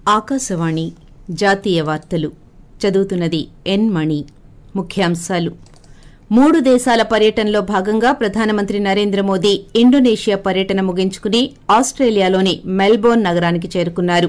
ఆకాశవాణి జాతీయ వార్తలు చదువుతున్నది ఎన్ మణి ముఖ్యాంశాలు మూడు దేశాల పర్యటనలో భాగంగా ప్రధానమంత్రి నరేంద్ర మోదీ ఇండోనేషియా పర్యటన ముగించుకుని ఆస్ట్రేలియాలోని మెల్బోర్న్ నగరానికి చేరుకున్నారు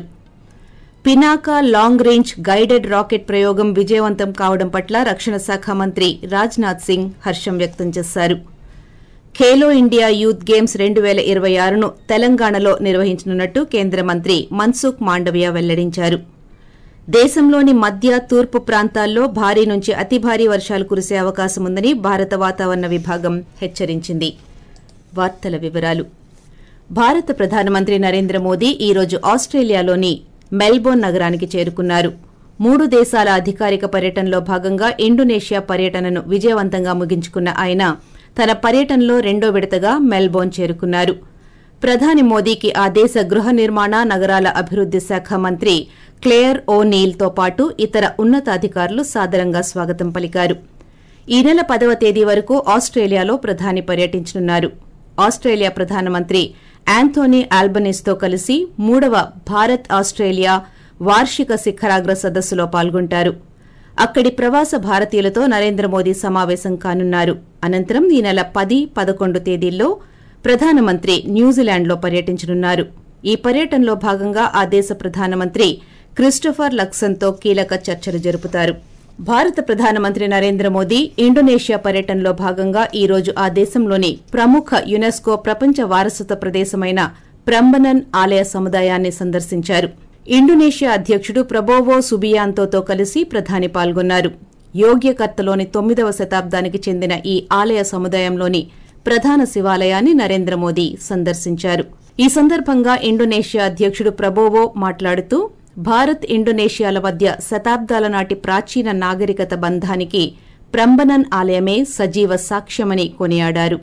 Pinaka long range guided rocket ప్రయోగం విజయవంతం కావడం పట్ల రక్షణ శాఖ మంత్రి రాజ్నాథ్ సింగ్ హర్షం వ్యక్తం చేశారు ఖేలో ఇండియా యూత్ గేమ్స్ రెండు పేల ఇరవై ఆరును తెలంగాణలో నిర్వహించనున్నట్టు కేంద్ర మంత్రి మన్సుఖ్ మాండవియా వెల్లడించారు దేశంలోని మధ్య తూర్పు ప్రాంతాల్లో భారీ నుంచి అతి భారీ వర్షాలు కురిసే అవకాశం ఉందని భారత వాతావరణ విభాగం హెచ్చరించింది వార్తల వివరాలు భారత ప్రధానమంత్రి నరేంద్ర మోదీ ఈ రోజు ఆస్ట్రేలియాలోని మెల్బోర్న్ నగరానికి చేరుకున్నారు మూడు దేశాల అధికారిక పర్యటనలో భాగంగా ఇండోనేషియా పర్యటనను విజయవంతంగా ముగించుకున్న ఆయన తన పర్యటనలో రెండో విడతగా మెల్బోర్న్ చేరుకున్నారు ప్రధాని మోదీకి ఆ దేశ గృహ నిర్మాణ నగరాల అభివృద్ది శాఖ మంత్రి క్లేయర్ ఓ నీల్తో పాటు ఇతర ఉన్నతాధికారులు సాదరంగా స్వాగతం పలికారు ఈ నెల పదవ తేదీ వరకు ఆస్ట్రేలియాలో ప్రధాని పర్యటించనున్నారు ఆస్ట్రేలియా ప్రధానమంత్రి యాంథోనీ ఆల్బనీస్తో కలిసి మూడవ భారత్ ఆస్ట్రేలియా వార్షిక శిఖరాగ్ర సదస్సులో పాల్గొంటారు అక్కడి ప్రవాస భారతీయులతో నరేంద్ర మోదీ సమావేశం కానున్నారు అనంతరం ఈ నెల పది పదకొండు తేదీల్లో ప్రధానమంత్రి న్యూజిలాండ్లో పర్యటించనున్నారు ఈ పర్యటనలో భాగంగా ఆ దేశ ప్రధానమంత్రి క్రిస్టోఫర్ లక్సన్తో కీలక చర్చలు జరుపుతారు భారత ప్రధానమంత్రి నరేంద్ర మోదీ ఇండోనేషియా పర్యటనలో భాగంగా ఈ రోజు ఆ దేశంలోని ప్రముఖ యునెస్కో ప్రపంచ వారసత్వ ప్రదేశమైన ప్రంబనన్ ఆలయ సముదాయాన్ని సందర్శించారు ఇండోనేషియా అధ్యకుడు ప్రబోవో సుబియాంతోతో కలిసి ప్రధాని పాల్గొన్నారు యోగ్యకర్తలోని తొమ్మిదవ శతాబ్దానికి చెందిన ఈ ఆలయ సముదాయంలోని ప్రధాన శివాలయాన్ని నరేంద్ర మోదీ సందర్శించారు ఈ సందర్భంగా ఇండోనేషియా అధ్యకుడు ప్రబోవో మాట్లాడుతూ భారత్ ఇండోనేషియాల మధ్య శతాబ్దాల నాటి ప్రాచీన నాగరికత బంధానికి ప్రంబనన్ ఆలయమే సజీవ సాక్ష్యమని కొనియాడారు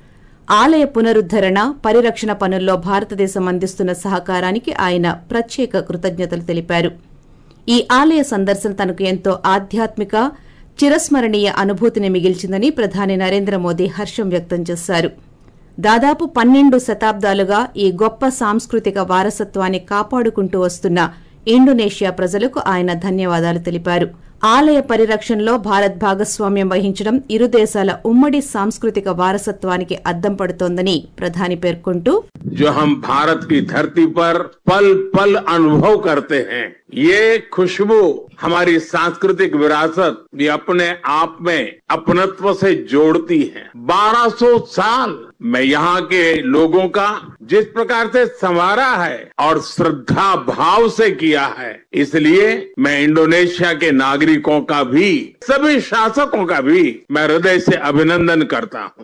ఆలయ పునరుద్దరణ పరిరక్షణ పనుల్లో భారతదేశం అందిస్తున్న సహకారానికి ఆయన ప్రత్యేక కృతజ్ఞతలు తెలిపారు ఈ ఆలయ సందర్శన తనకు ఎంతో ఆధ్యాత్మిక చిరస్మరణీయ అనుభూతిని మిగిల్చిందని ప్రధాని నరేంద్ర మోదీ హర్షం వ్యక్తం చేశారు దాదాపు పన్నెండు శతాబ్దాలుగా ఈ గొప్ప సాంస్కృతిక వారసత్వాన్ని కాపాడుకుంటూ వస్తున్న ఇండోనేషియా ప్రజలకు ఆయన ధన్యవాదాలు తెలిపారు ఆలయ పరిరక్షణలో భారత్ భాగస్వామ్యం వహించడం ఇరు దేశాల ఉమ్మడి సాంస్కృతిక వారసత్వానికి అద్దం పడుతోందని ప్రధాని పేర్కొంటూ जो हम भारत की धरती पर पल पल अनुभव करते हैं ये खुशबू हमारी सांस्कृतिक विरासत भी अपने आप में अपनत्व से जोड़ती है 1200 साल मैं यहाँ के लोगों का जिस प्रकार से संवारा है और श्रद्धा भाव से किया है इसलिए मैं इंडोनेशिया के नागरिकों का भी सभी शासकों का भी मैं हृदय से अभिनंदन करता हूँ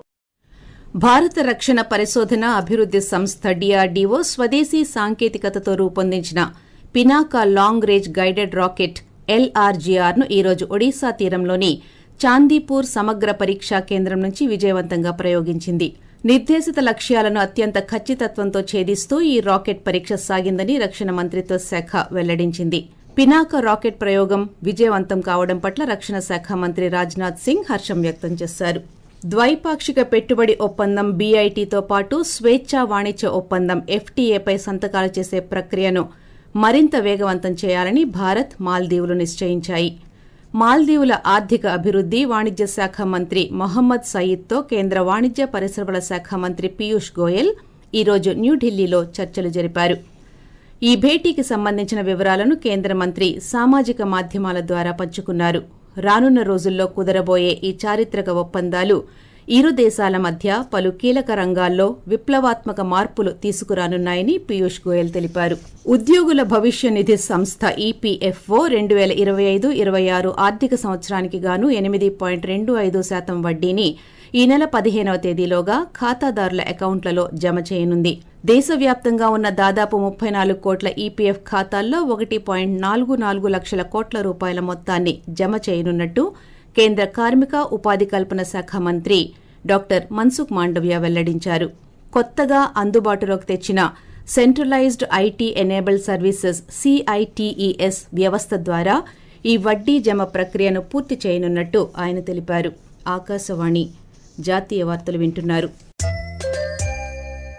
భారత రక్షణ పరిశోధన అభివృద్ది సంస్థ డిఆర్డీఓ స్వదేశీ సాంకేతికతతో రూపొందించిన Pinaka long range guided rocket LRGR ను ఈరోజు ఒడిశా తీరంలోని చాందీపూర్ సమగ్ర పరీక్షా కేంద్రం నుంచి విజయవంతంగా ప్రయోగించింది నిర్దేశిత లక్ష్యాలను అత్యంత ఖచ్చితత్వంతో ఛేదిస్తూ ఈ రాకెట్ పరీక్ష సాగిందని రక్షణ మంత్రిత్వ శాఖ వెల్లడించింది పినాక రాకెట్ ప్రయోగం విజయవంతం కావడం పట్ల రక్షణ శాఖ మంత్రి రాజ్నాథ్ సింగ్ హర్షం వ్యక్తం చేశారు ద్వైపాక్షిక పెట్టుబడి ఒప్పందం బీఐటీతో పాటు స్వేచ్ఛా వాణిజ్య ఒప్పందం ఎఫ్టీఏపై సంతకాలు చేసే ప్రక్రియను మరింత వేగవంతం చేయాలని భారత్ మాల్దీవులు నిశ్చయించాయి మాల్దీవుల ఆర్థిక అభివృద్ది వాణిజ్య శాఖ మంత్రి మొహమ్మద్ సయీద్తో కేంద్ర వాణిజ్య పరిశ్రమల శాఖ మంత్రి పీయూష్ గోయల్ ఈరోజు న్యూఢిల్లీలో చర్చలు జరిపారు ఈ భేటీకి సంబంధించిన వివరాలను కేంద్ర మంత్రి సామాజిక మాధ్యమాల ద్వారా పంచుకున్నారు రానున్న రోజుల్లో కుదరబోయే ఈ చారిత్రక ఒప్పందాలు ఇరు దేశాల మధ్య పలు కీలక రంగాల్లో విప్లవాత్మక మార్పులు తీసుకురానున్నాయని పీయూష్ గోయల్ తెలిపారు ఉద్యోగుల భవిష్య నిధి సంస్థ ఈపీఎఫ్ఓ రెండు వేల ఇరవై ఐదు ఇరవై ఆరు ఆర్థిక సంవత్సరానికి గాను ఎనిమిది పాయింట్ రెండు ఐదు శాతం వడ్డీని ఈ నెల పదిహేనవ తేదీలోగా ఖాతాదారుల అకౌంట్లలో జమ చేయనుంది దేశవ్యాప్తంగా ఉన్న దాదాపు ముప్పై నాలుగు కోట్ల ఈపీఎఫ్ ఖాతాల్లో ఒకటి పాయింట్ నాలుగు నాలుగు లక్షల కోట్ల రూపాయల మొత్తాన్ని జమ చేయనున్నట్టు కేంద్ర కార్మిక ఉపాధి కల్పన శాఖ మంత్రి డాక్టర్ మన్సుఖ్ మాండవ్య వెల్లడించారు కొత్తగా అందుబాటులోకి తెచ్చిన centralised IT enabled services CITES వ్యవస్థ ద్వారా ఈ వడ్డీ జమ ప్రక్రియను పూర్తి చేయనున్నట్టు ఆయన తెలిపారు ఆకాశవాణి జాతీయ వార్తలు వింటున్నారు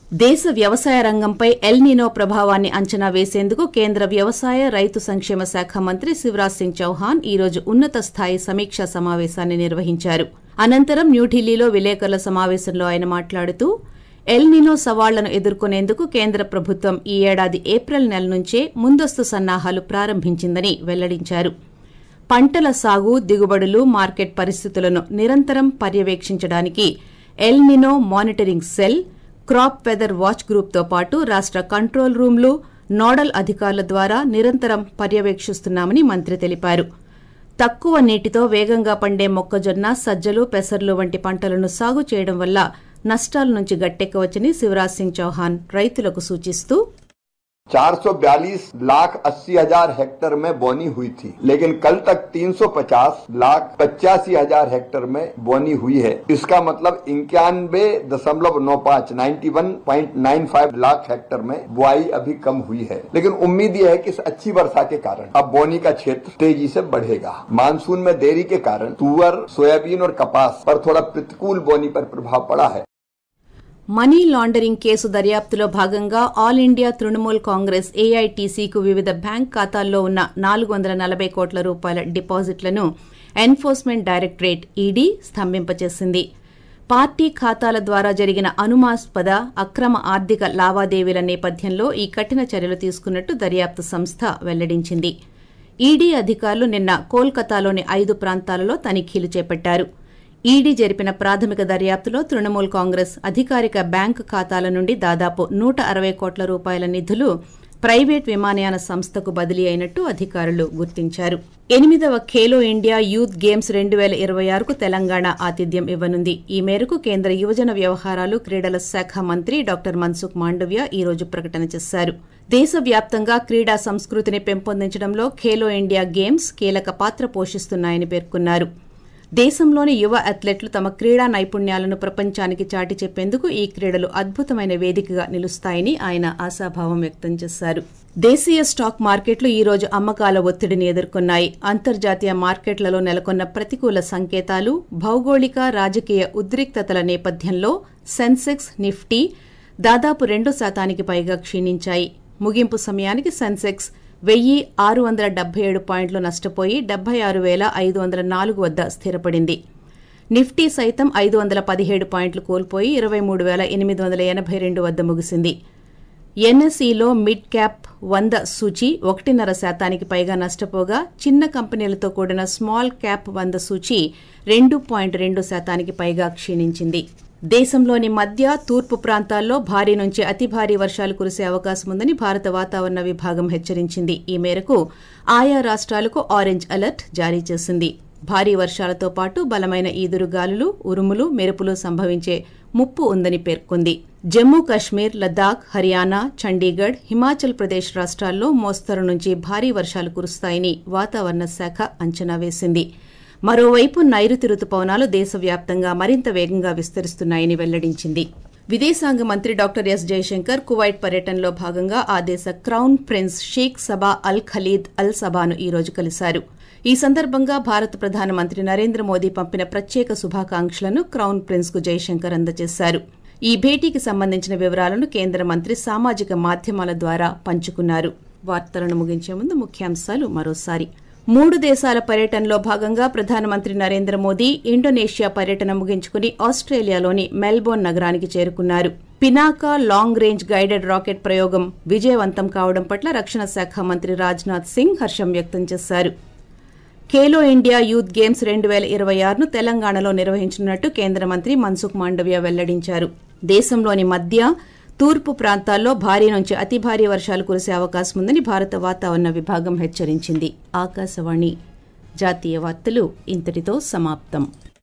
దేశ వ్యవసాయ రంగంపై ఎల్నినో ప్రభావాన్ని అంచనా వేసేందుకు కేంద్ర వ్యవసాయ రైతు సంక్షేమ శాఖ మంత్రి శివరాజ్ సింగ్ చౌహాన్ ఈ రోజు ఉన్నత స్థాయి సమీక్షా సమావేశాన్ని నిర్వహించారు అనంతరం న్యూఢిల్లీలో విలేకరుల సమావేశంలో ఆయన మాట్లాడుతూ ఎల్నినో సవాళ్లను ఎదుర్కొనేందుకు కేంద్ర ప్రభుత్వం ఈ ఏడాది ఏప్రిల్ నెల నుంచే ముందస్తు సన్నాహాలు ప్రారంభించిందని వెల్లడించారు పంటల సాగు దిగుబడులు మార్కెట్ పరిస్థితులను నిరంతరం పర్యవేక్షించడానికి El Nino monitoring cell crop weather watch గ్రూప్తో పాటు రాష్ట కంట్రోల్ రూమ్లు నోడల్ అధికారుల ద్వారా నిరంతరం పర్యవేక్షిస్తున్నామని మంత్రి తెలిపారు తక్కువ నీటితో వేగంగా పండే మొక్కజొన్న సజ్జలు పెసర్లు వంటి పంటలను సాగు చేయడం వల్ల నష్టాల నుంచి గట్టెక్కవచ్చని శివరాజ్ సింగ్ చౌహాన్ రైతులకు సూచిస్తూ 442 लाख अस्सी हजार हेक्टर में बोनी हुई थी लेकिन कल तक 350 लाख पचासी हजार हेक्टर में बोनी हुई है इसका मतलब इक्यानवे दशमलव नौ पाँच ninety one point nine five lakh hectare में बुआई अभी कम हुई है लेकिन उम्मीद यह है कि इस अच्छी वर्षा के कारण अब बोनी का क्षेत्र तेजी से बढ़ेगा मानसून में देरी के कारण तुअर सोयाबीन और कपास पर थोड़ा प्रतिकूल बोनी पर प्रभाव पड़ा है మనీ లాండరింగ్ కేసు దర్యాప్తులో భాగంగా ఆల్ ఇండియా తృణమూల్ కాంగ్రెస్ ఏఐటీసీకు వివిధ బ్యాంక్ ఖాతాల్లో ఉన్న నాలుగు వందల నలభై కోట్ల రూపాయల డిపాజిట్లను ఎన్ఫోర్స్మెంట్ డైరెక్టరేట్ ఈడీ స్తంభింపచేసింది పార్టీ ఖాతాల ద్వారా జరిగిన అనుమాస్పద అక్రమ ఆర్థిక లావాదేవీల నేపథ్యంలో ఈ కఠిన చర్యలు తీసుకున్నట్టు దర్యాప్తు సంస్థ వెల్లడించింది ఈడీ అధికారులు నిన్న కోల్కతాలోని ఐదు ప్రాంతాలలో తనిఖీలు చేపట్టారు ఈడీ జరిపిన ప్రాథమిక దర్యాప్తులో తృణమూల్ కాంగ్రెస్ అధికారిక బ్యాంకు ఖాతాల నుండి దాదాపు నూట అరవై కోట్ల రూపాయల నిధులు ప్రైవేట్ విమానయాన సంస్థకు బదిలీ అయినట్టు అధికారులు గుర్తించారు ఎనిమిదవ ఖేలో ఇండియా యూత్ గేమ్స్ రెండు వేల ఇరవై ఆరుకు తెలంగాణ ఆతిథ్యం ఇవ్వనుంది ఈ మేరకు కేంద్ర యువజన వ్యవహారాలు క్రీడల శాఖ మంత్రి డాక్టర్ మన్సుఖ్ మాండవ్య ఈ రోజు ప్రకటన చేశారు దేశవ్యాప్తంగా క్రీడా సంస్కృతిని పెంపొందించడంలో ఖేలో ఇండియా గేమ్స్ కీలక పాత్ర పోషిస్తున్నాయని పేర్కొన్నారు దేశంలోని యువ అథ్లెట్లు తమ క్రీడా నైపుణ్యాలను ప్రపంచానికి చాటి చెప్పేందుకు ఈ క్రీడలు అద్భుతమైన వేదికగా నిలుస్తాయని ఆయన ఆశాభావం వ్యక్తం చేశారు దేశీయ స్టాక్ మార్కెట్లు ఈ రోజు అమ్మకాల ఒత్తిడిని ఎదుర్కొన్నాయి అంతర్జాతీయ మార్కెట్లలో నెలకొన్న ప్రతికూల సంకేతాలు భౌగోళిక రాజకీయ ఉద్రిక్తతల నేపథ్యంలో సెన్సెక్స్ నిఫ్టీ దాదాపు రెండు శాతానికి పైగా క్షీణించాయి ముగింపు సమయానికి సెన్సెక్స్ వెయ్యి ఆరు వందల డెబ్బై ఏడు పాయింట్లు నష్టపోయి డెబ్బై ఆరు వేల ఐదు వందల నాలుగు వద్ద స్థిరపడింది నిఫ్టీ సైతం ఐదు వందల పదిహేడు పాయింట్లు కోల్పోయి ఇరవై మూడు వేల ఎనిమిది వందల ఎనభై రెండు వద్ద ముగిసింది ఎన్ఎస్ఈలో మిడ్ క్యాప్ వంద సూచీ ఒకటిన్నర శాతానికి పైగా నష్టపోగా చిన్న కంపెనీలతో కూడిన స్మాల్ క్యాప్ వంద సూచీ రెండు పాయింట్ రెండు శాతానికి పైగా క్షీణించింది దేశంలోని మధ్య తూర్పు ప్రాంతాల్లో భారీ నుంచి అతి భారీ వర్షాలు కురిసే అవకాశం ఉందని భారత వాతావరణ విభాగం హెచ్చరించింది ఈ మేరకు ఆయా రాష్ట్రాలకు ఆరెంజ్ అలర్ట్ జారీ చేసింది భారీ వర్షాలతో పాటు బలమైన ఈదురుగాలులు ఉరుములు మెరుపులు సంభవించే ముప్పు ఉందని పేర్కొంది జమ్మూ కశ్మీర్ లద్దాఖ్ హర్యానా చండీగఢ్ హిమాచల్ ప్రదేశ్ రాష్ట్రాల్లో మోస్తరు నుంచి భారీ వర్షాలు కురుస్తాయని వాతావరణ శాఖ అంచనా వేసింది మరోవైపు నైరుతి రుతుపవనాలు దేశవ్యాప్తంగా మరింత వేగంగా విస్తరిస్తున్నాయని వెల్లడించింది విదేశాంగ మంత్రి డాక్టర్ ఎస్ జయశంకర్ కువైట్ పర్యటనలో భాగంగా ఆ దేశ crown prince Sheikh Sabah Al Khalid Al సబాను ఈ రోజు కలిశారు ఈ సందర్భంగా భారత ప్రధానమంత్రి నరేంద్ర మోదీ పంపిన ప్రత్యేక శుభాకాంక్షలను క్రౌన్ ప్రిన్స్ కు జయశంకర్ అందజేశారు ఈ భేటీకి సంబంధించిన వివరాలను కేంద్ర మంత్రి సామాజిక మాధ్యమాల ద్వారా పంచుకున్నారు వార్తలను ముగించే ముందు ముఖ్యాంశాలు మరోసారి మూడు దేశాల పర్యటనలో భాగంగా ప్రధానమంత్రి నరేంద్ర మోదీ ఇండోనేషియా పర్యటన ముగించుకుని ఆస్ట్రేలియాలోని మెల్బోర్న్ నగరానికి చేరుకున్నారు Pinaka long range guided rocket ప్రయోగం విజయవంతం కావడం పట్ల రక్షణ శాఖ మంత్రి రాజ్నాథ్ సింగ్ హర్షం వ్యక్తం చేశారు ఖేలో ఇండియా యూత్ గేమ్స్ రెండు వేల ఇరవై ఆరును తెలంగాణలో నిర్వహించనున్నట్టు కేంద్ర మంత్రి మన్సుఖ్ మాండవ్య వెల్లడించారు దేశంలోని మధ్య తూర్పు ప్రాంతాల్లో భారీ నుంచి అతి భారీ వర్షాలు కురిసే అవకాశం ఉందని భారత వాతావరణ విభాగం హెచ్చరించింది ఆకాశవాణి జాతీయ వార్తలు ఇంతటితో సమాప్తం